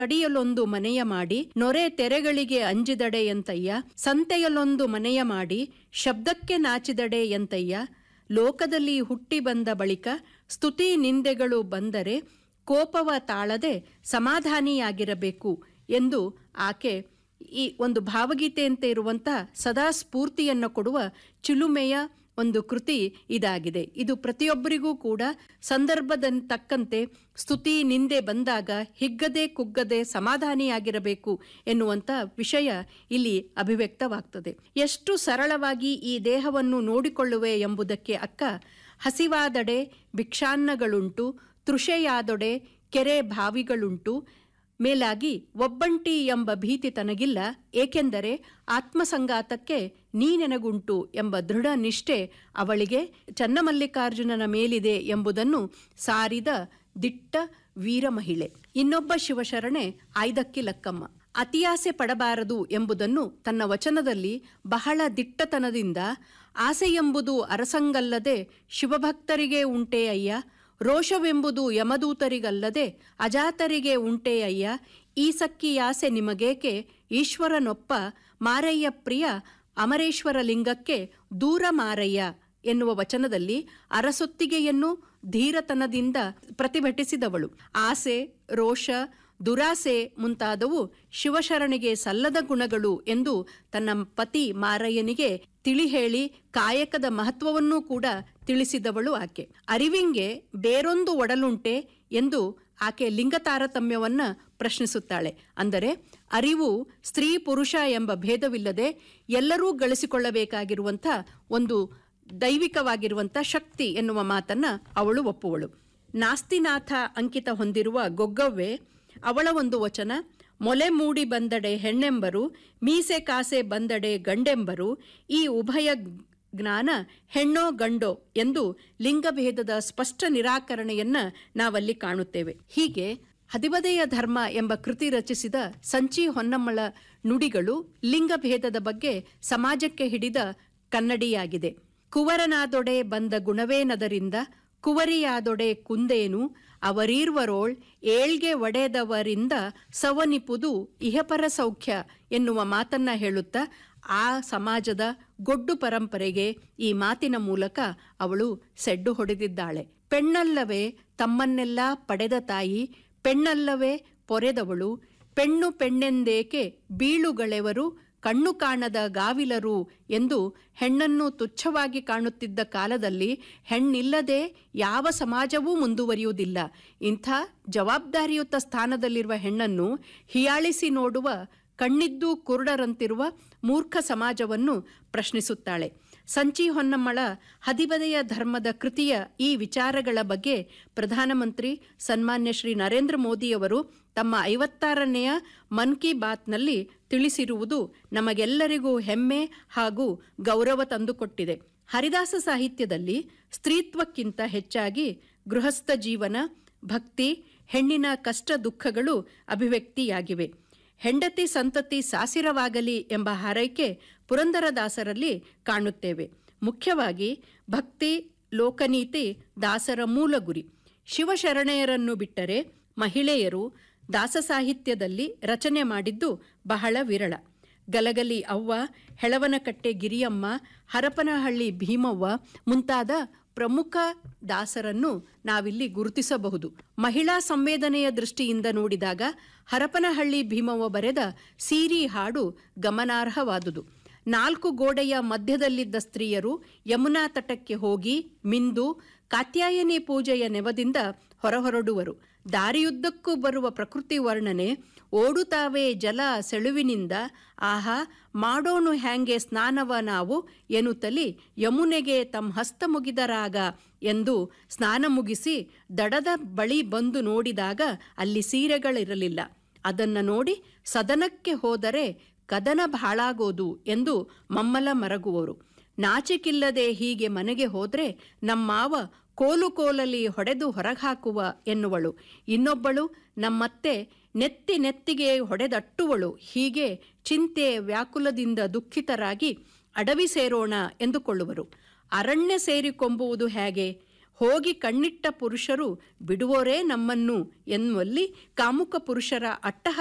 ಅಡಿಯಲೊಂದು ಮನೆಯ ಮಾಡಿ ನೊರೆ ತೆರೆಗಳಿಗೆ ಅಂಜಿದಡೆ ಎಂತಯ್ಯ ಸಂತೆಯಲೊಂದು ಮನೆಯ ಮಾಡಿ ಶಬ್ದಕ್ಕೆ ನಾಚಿದಡೆ ಎಂತಯ್ಯ ಲೋಕದಲ್ಲಿ ಹುಟ್ಟಿ ಬಂದ ಬಳಿಕ ಸ್ತುತಿ ನಿಂದೆಗಳು ಬಂದರೆ ಕೋಪವ ತಾಳದೆ ಸಮಾಧಾನಿಯಾಗಿರಬೇಕು ಎಂದು ಆಕೆ ಈ ಒಂದು ಭಾವಗೀತೆಯಂತೆ ಇರುವಂಥ ಸದಾ ಸ್ಫೂರ್ತಿಯನ್ನು ಕೊಡುವ ಚಿಲುಮೆಯ ಒಂದು ಕೃತಿ ಇದಾಗಿದೆ ಇದು ಪ್ರತಿಯೊಬ್ಬರಿಗೂ ಕೂಡ ಸಂದರ್ಭದ ತಕ್ಕಂತೆ ಸ್ತುತಿ ನಿಂದೆ ಬಂದಾಗ ಹಿಗ್ಗದೆ ಕುಗ್ಗದೆ ಸಮಾಧಾನಿಯಾಗಿರಬೇಕು ಎನ್ನುವಂಥ ವಿಷಯ ಇಲ್ಲಿ ಅಭಿವ್ಯಕ್ತವಾಗ್ತದೆ ಎಷ್ಟು ಸರಳವಾಗಿ ಈ ದೇಹವನ್ನು ನೋಡಿಕೊಳ್ಳುವೆ ಎಂಬುದಕ್ಕೆ ಅಕ್ಕ ಹಸಿವಾದಡೆ ಭಿಕ್ಷಾನ್ನಗಳುಂಟು ತೃಷೆಯಾದೊಡೆ ಕೆರೆ ಬಾವಿಗಳುಂಟು ಮೇಲಾಗಿ ಒಬ್ಬಂಟಿ ಎಂಬ ಭೀತಿ ತನಗಿಲ್ಲ ಏಕೆಂದರೆ ಆತ್ಮಸಂಗಾತಕ್ಕೆ ನೀನೆನಗುಂಟು ಎಂಬ ದೃಢ ನಿಷ್ಠೆ ಅವಳಿಗೆ ಚನ್ನಮಲ್ಲಿಕಾರ್ಜುನನ ಮೇಲಿದೆ ಎಂಬುದನ್ನು ಸಾರಿದ ದಿಟ್ಟ ವೀರ ಮಹಿಳೆ ಇನ್ನೊಬ್ಬ ಶಿವಶರಣೆ ಆಯ್ದಕ್ಕಿ ಲಕ್ಕಮ್ಮ ಅತಿಯಾಸೆ ಪಡಬಾರದು ಎಂಬುದನ್ನು ತನ್ನ ವಚನದಲ್ಲಿ ಬಹಳ ದಿಟ್ಟತನದಿಂದ ಆಸೆ ಎಂಬುದು ಅರಸಂಗಲ್ಲದೆ ಶಿವಭಕ್ತರಿಗೆ ಉಂಟೇ ಅಯ್ಯ ರೋಷವೆಂಬುದು ಯಮದೂತರಿಗಲ್ಲದೆ ಅಜಾತರಿಗೆ ಉಂಟೇ ಅಯ್ಯ ಈ ಸಕ್ಕಿಯಾಸೆ ನಿಮಗೇಕೆ ಈಶ್ವರನೊಪ್ಪ ಮಾರಯ್ಯ ಪ್ರಿಯ ಅಮರೇಶ್ವರ ಲಿಂಗಕ್ಕೆ ದೂರ ಮಾರಯ್ಯ ಎನ್ನುವ ವಚನದಲ್ಲಿ ಅರಸೊತ್ತಿಗೆಯನ್ನು ಧೀರತನದಿಂದ ಪ್ರತಿಭಟಿಸಿದವಳು ಆಸೆ ರೋಷ ದುರಾಸೆ ಮುಂತಾದವು ಶಿವಶರಣಿಗೆ ಸಲ್ಲದ ಗುಣಗಳು ಎಂದು ತನ್ನ ಪತಿ ಮಾರಯ್ಯನಿಗೆ ತಿಳಿ ಹೇಳಿ ಕಾಯಕದ ಮಹತ್ವವನ್ನೂ ಕೂಡ ತಿಳಿಸಿದವಳು ಆಕೆ ಅರಿವಿಂಗೆ ಬೇರೊಂದು ಒಡಲುಂಟೆ ಎಂದು ಆಕೆ ಲಿಂಗ ತಾರತಮ್ಯವನ್ನ ಪ್ರಶ್ನಿಸುತ್ತಾಳೆ ಅಂದರೆ ಅರಿವು ಸ್ತ್ರೀ ಪುರುಷ ಎಂಬ ಭೇದವಿಲ್ಲದೆ ಎಲ್ಲರೂ ಗಳಿಸಿಕೊಳ್ಳಬೇಕಾಗಿರುವಂಥ ಒಂದು ದೈವಿಕವಾಗಿರುವಂಥ ಶಕ್ತಿ ಎನ್ನುವ ಮಾತನ್ನ ಅವಳು ಒಪ್ಪುವಳು ನಾಸ್ತಿನಾಥ ಅಂಕಿತ ಹೊಂದಿರುವ ಗೊಗ್ಗವ್ವೆ ಅವಳ ಒಂದು ವಚನ ಮೊಲೆ ಮೂಡಿ ಬಂದಡೆ ಹೆಣ್ಣೆಂಬರು ಮೀಸೆ ಕಾಸೆ ಬಂದಡೆ ಗಂಡೆಂಬರು ಈ ಉಭಯ ಜ್ಞಾನ ಹೆಣ್ಣೋ ಗಂಡೋ ಎಂದು ಲಿಂಗಭೇದದ ಸ್ಪಷ್ಟ ನಿರಾಕರಣೆಯನ್ನ ನಾವಲ್ಲಿ ಕಾಣುತ್ತೇವೆ ಹೀಗೆ ಹದಿಬದೆಯ ಧರ್ಮ ಎಂಬ ಕೃತಿ ರಚಿಸಿದ ಸಂಚಿ ಹೊನ್ನಮ್ಮಳ ನುಡಿಗಳು ಲಿಂಗಭೇದದ ಬಗ್ಗೆ ಸಮಾಜಕ್ಕೆ ಹಿಡಿದ ಕನ್ನಡಿಯಾಗಿದೆ ಕುವರನಾದೊಡೆ ಬಂದ ಗುಣವೇನದರಿಂದ ಕುವರಿಯಾದೊಡೆ ಕುಂದೇನು ಅವರೀರ್ವರೋಳ್ ಏಳ್ಗೆ ಒಡೆದವರಿಂದ ಸವನಿಪುದು ಇಹಪರ ಸೌಖ್ಯ ಎನ್ನುವ ಮಾತನ್ನ ಹೇಳುತ್ತಾ ಆ ಸಮಾಜದ ಗೊಡ್ಡು ಪರಂಪರೆಗೆ ಈ ಮಾತಿನ ಮೂಲಕ ಅವಳು ಸೆಡ್ಡು ಹೊಡೆದಿದ್ದಾಳೆ ಪೆಣ್ಣಲ್ಲವೇ ತಮ್ಮನ್ನೆಲ್ಲ ಪಡೆದ ತಾಯಿ ಪೆಣ್ಣಲ್ಲವೇ ಪೊರೆದವಳು ಪೆಣ್ಣು ಪೆಣ್ಣೆಂದೇಕೆ ಬೀಳುಗಳೆವರು ಕಣ್ಣು ಕಾಣದ ಗಾವಿಲರು ಎಂದು ಹೆಣ್ಣನ್ನು ತುಚ್ಛವಾಗಿ ಕಾಣುತ್ತಿದ್ದ ಕಾಲದಲ್ಲಿ ಹೆಣ್ಣಿಲ್ಲದೆ ಯಾವ ಸಮಾಜವೂ ಮುಂದುವರಿಯುವುದಿಲ್ಲ ಇಂಥ ಜವಾಬ್ದಾರಿಯುತ ಸ್ಥಾನದಲ್ಲಿರುವ ಹೆಣ್ಣನ್ನು ಹಿಯಾಳಿಸಿ ನೋಡುವ ಕಣ್ಣಿದ್ದು ಕುರುಡರಂತಿರುವ ಮೂರ್ಖ ಸಮಾಜವನ್ನು ಪ್ರಶ್ನಿಸುತ್ತಾಳೆ ಸಂಚಿ ಹೊನ್ನಮ್ಮಳ ಹದಿಬದೆಯ ಧರ್ಮದ ಕೃತಿಯ ಈ ವಿಚಾರಗಳ ಬಗ್ಗೆ ಪ್ರಧಾನಮಂತ್ರಿ ಸನ್ಮಾನ್ಯ ಶ್ರೀ ನರೇಂದ್ರ ಮೋದಿಯವರು ತಮ್ಮ ಐವತ್ತಾರನೆಯ ಮನ್ ಕಿ ಬಾತ್ನಲ್ಲಿ ತಿಳಿಸಿರುವುದು ನಮಗೆಲ್ಲರಿಗೂ ಹೆಮ್ಮೆ ಹಾಗೂ ಗೌರವ ತಂದುಕೊಟ್ಟಿದೆ ಹರಿದಾಸ ಸಾಹಿತ್ಯದಲ್ಲಿ ಸ್ತ್ರೀತ್ವಕ್ಕಿಂತ ಹೆಚ್ಚಾಗಿ ಗೃಹಸ್ಥ ಜೀವನ ಭಕ್ತಿ ಹೆಣ್ಣಿನ ಕಷ್ಟ ದುಃಖಗಳು ಅಭಿವ್ಯಕ್ತಿಯಾಗಿವೆ ಹೆಂಡತಿ ಸಂತತಿ ಸಾಸಿರವಾಗಲಿ ಎಂಬ ಹಾರೈಕೆ ಪುರಂದರದಾಸರಲ್ಲಿ ಕಾಣುತ್ತೇವೆ ಮುಖ್ಯವಾಗಿ ಭಕ್ತಿ ಲೋಕನೀತಿ ದಾಸರ ಮೂಲ ಗುರಿ ಶಿವಶರಣೆಯರನ್ನು ಬಿಟ್ಟರೆ ಮಹಿಳೆಯರು ದಾಸ ಸಾಹಿತ್ಯದಲ್ಲಿ ರಚನೆ ಮಾಡಿದ್ದು ಬಹಳ ವಿರಳ ಗಲಗಲಿ ಅವ್ವ ಹೆಳವನಕಟ್ಟೆ ಗಿರಿಯಮ್ಮ ಹರಪನಹಳ್ಳಿ ಭೀಮವ್ವ ಮುಂತಾದ ಪ್ರಮುಖ ದಾಸರನ್ನು ನಾವಿಲ್ಲಿ ಗುರುತಿಸಬಹುದು ಮಹಿಳಾ ಸಂವೇದನೆಯ ದೃಷ್ಟಿಯಿಂದ ನೋಡಿದಾಗ ಹರಪನಹಳ್ಳಿ ಭೀಮವ್ವ ಬರೆದ ಸೀರಿ ಹಾಡು ಗಮನಾರ್ಹವಾದುದು ನಾಲ್ಕು ಗೋಡೆಯ ಮಧ್ಯದಲ್ಲಿದ್ದ ಸ್ತ್ರೀಯರು ಯಮುನಾ ತಟಕ್ಕೆ ಹೋಗಿ ಮಿಂದು ಕಾತ್ಯಾಯನಿ ಪೂಜೆಯ ನೆವದಿಂದ ಹೊರಹೊರಡುವರು ದಾರಿಯುದ್ದಕ್ಕೂ ಬರುವ ಪ್ರಕೃತಿ ವರ್ಣನೆ ಓಡುತ್ತಾವೆ ಜಲ ಸೆಳುವಿನಿಂದ ಆಹಾ ಮಾಡೋಣು ಹ್ಯಾಂಗೆ ಸ್ನಾನವ ನಾವು ಎನ್ನುತ್ತಲಿ ಯಮುನೆಗೆ ತಮ್ಮ ಹಸ್ತ ಮುಗಿದರಾಗ ಎಂದು ಸ್ನಾನ ಮುಗಿಸಿ ದಡದ ಬಳಿ ಬಂದು ನೋಡಿದಾಗ ಅಲ್ಲಿ ಸೀರೆಗಳಿರಲಿಲ್ಲ ಅದನ್ನು ನೋಡಿ ಸದನಕ್ಕೆ ಹೋದರೆ ಕದನ ಬಾಳಾಗೋದು ಎಂದು ಮಮ್ಮಲ ಮರಗುವರು ನಾಚಿಕಿಲ್ಲದೆ ಹೀಗೆ ಮನೆಗೆ ಹೋದ್ರೆ ನಮ್ಮಾವ ಕೋಲು ಕೋಲಲ್ಲಿ ಹೊಡೆದು ಹೊರಗಾಕುವ ಎನ್ನುವಳು ಇನ್ನೊಬ್ಬಳು ನಮ್ಮತ್ತೆ ನೆತ್ತಿ ನೆತ್ತಿಗೆ ಹೊಡೆದಟ್ಟುವಳು ಹೀಗೆ ಚಿಂತೆ ವ್ಯಾಕುಲದಿಂದ ದುಃಖಿತರಾಗಿ ಅಡವಿ ಸೇರೋಣ ಎಂದುಕೊಳ್ಳುವರು ಅರಣ್ಯ ಸೇರಿಕೊಂಬುವುದು ಹೇಗೆ ಹೋಗಿ ಕಣ್ಣಿಟ್ಟ ಪುರುಷರು ಬಿಡುವೋರೇ ನಮ್ಮನ್ನು ಎನ್ನುವಲ್ಲಿ ಕಾಮುಕ ಪುರುಷರ ಅಟ್ಟಹಾಸ